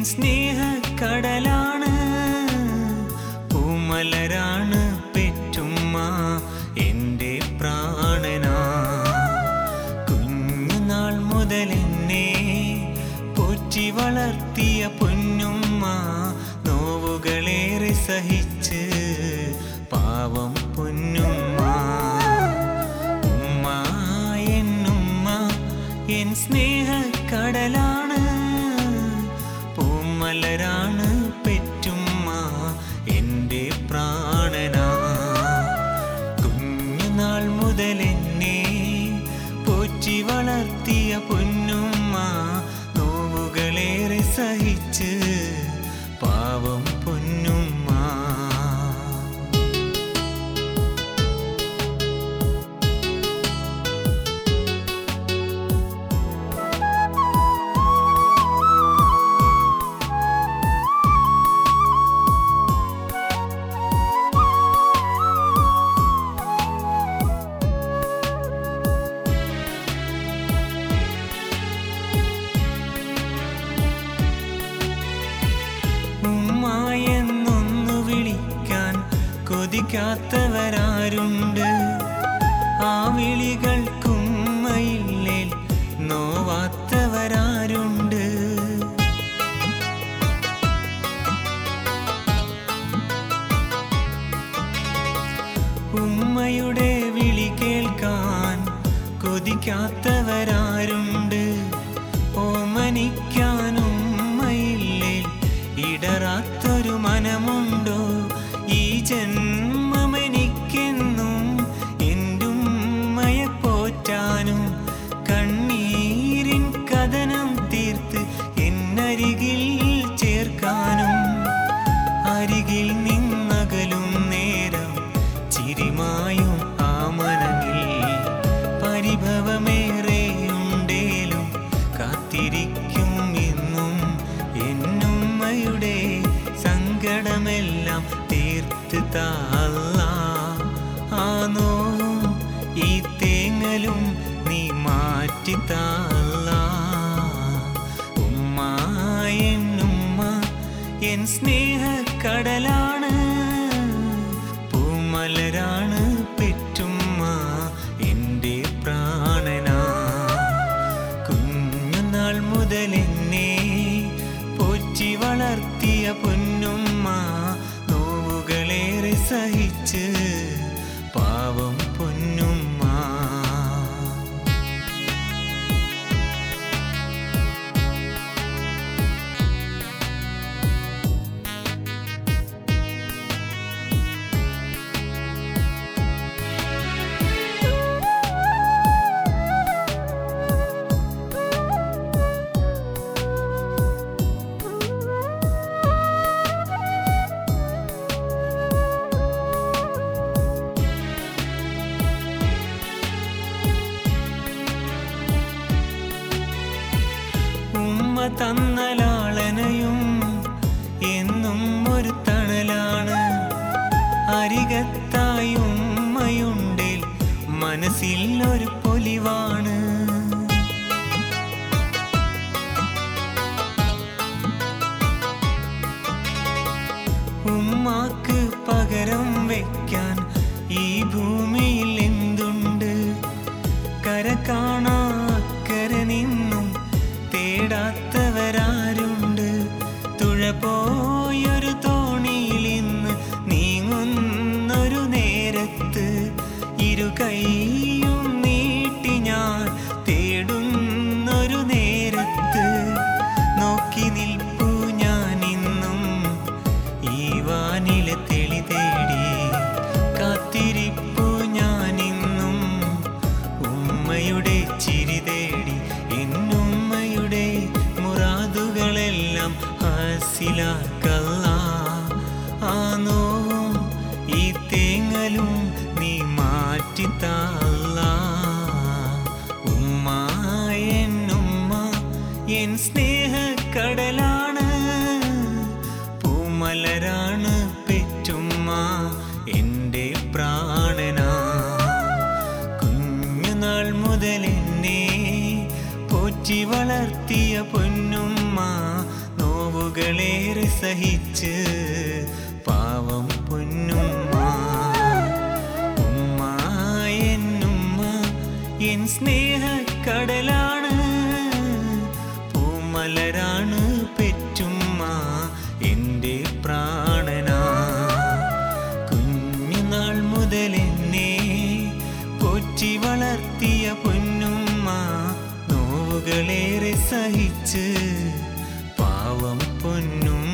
സ്നേഹക്കടലാണ് പൂമലരാണ് പെറ്റുമ്മ എൻ്റെ പ്രാണനാ കുഞ്ഞുനാൾ മുതൽ എന്നെ പോറ്റി വളർത്തിയ പൊന്നുമ്മ നോവുകളേറെ സഹിച്ച് പാവം പൊന്നുമ്മ ഉമ്മ എന്നുമ്മ എൻ സ്നേഹക്കടലാണ് പൂമലരാണ് പെറ്റുമ്മ എൻ്റെ പ്രാണനാ കുഞ്ഞുനാൾ മുതൽ എന്നെ പോറ്റി വളർത്തിയ പൊന്നുമ്മ നോവുകളേറെ സഹിച്ച് പാവം പൊന്നുമ്മ ഉമ്മ എന്നൊന്നു വിളിക്കാൻ കൊതിക്കാത്തവരാരുണ്ട് ആ വിളികൾക്കുമ്മയില്ലേൽ നോവാത്തവരാരുണ്ട് ഉമ്മയുടെ വിളി കേൾക്കാൻ കൊതിക്കാത്തവരാരുണ്ട് ഓമനിക്കാൻ ഉമ്മയില്ലേ ഇടറാത്തൊരു മനമുണ്ടോ ഈ ജന്മമെനിക്കെന്നും എൻ്റെ ഉമ്മയെ പോറ്റാനും കണ്ണീരിൻ കഥനം തീർത്ത് എന്നരികിൽ ചേർക്കാനും അരികിൽ നിന്നകലും നേരം ചിരിമായും ആ മനമിൽ പരിഭവമേറെയുണ്ടേലും കാത്തിരിക്കും എന്നും എന്നുമ്മയുടെ സങ്കടമെല്ലാം തീർത്ത് താല്ല ആ നോവും ഈ തേങ്ങലും നീ മാറ്റി താല്ല ഉമ്മ എന്നുമ്മ എൻ സ്നേഹക്കടലാണ് പൂമലരാണ് പെറ്റുമ്മ എൻ്റെ പ്രാണനാ കുഞ്ഞുനാൾ മുതൽ എന്നെ പോറ്റി വളർത്തിയ പൊന്നുമ്മ നോവുകളേറെ സഹിച്ച് പാവം പൊന്നുമ്മ ഉമ്മ തന്നലാളനയും എന്നും ഒരു തണലാണ് അരികത്തായി ഉമ്മയുണ്ടിൽ മനസ്സിൽ ഒരു പൊലിവാണ് ഉമ്മാക്ക് പകരം വെക്കാൻ ഈ ഭൂമിയിൽ എന്തുണ്ട് കര കാണാക്കര നിന്നും തേടാത്തവരാരുണ്ട് തുഴ പോയൊരു തോണിയിൽ ഇന്ന് നീങ്ങുന്നൊരു നേരത്ത് ഇരു കൈയും നീട്ടി ഞാൻ തേടുന്നൊരു നേരത്ത് നോക്കി നിൽപ്പു ഞാൻ ഇന്നും ഈ വാനിലെ തെളി തേടി കാത്തിരിപ്പു ഞാൻ ഇന്നും ഉമ്മയുടെ ചിരി തേടി എന്നുമ്മയുടെ മുറാദുകളെല്ലാം ഹാസിലാക്കല്ല ആ നോവും ഈ തേങ്ങലും നീ മാറ്റിത്തല്ല ഉമ്മ എന്നുമ്മ എൻ സ്നേഹക്കടലാണ് പൂമലരാണ് പെറ്റുമ്മ എൻ്റെ പ്രാണനാ കുഞ്ഞുനാൾ മുതൽ എന്നെ പോറ്റി വളർത്തിയ പൊന്നുമ്മ നോവുകൾ നോവുകളേറെ സഹിച്ച് പാവം പൊന്നുമ്മ ഉമ്മ എന്നുമ്മ എൻ സ്നേഹക്കടലാണ് പൂമലരാണ് പെറ്റുമ്മ എൻ്റെ പ്രാണനാ കുഞ്ഞുനാൾ മുതൽ എന്നെ പോറ്റി വളർത്തിയ പൊന്നുമ്മ നോവുകളേറെ സഹിച്ച് പാവം പൊന്നും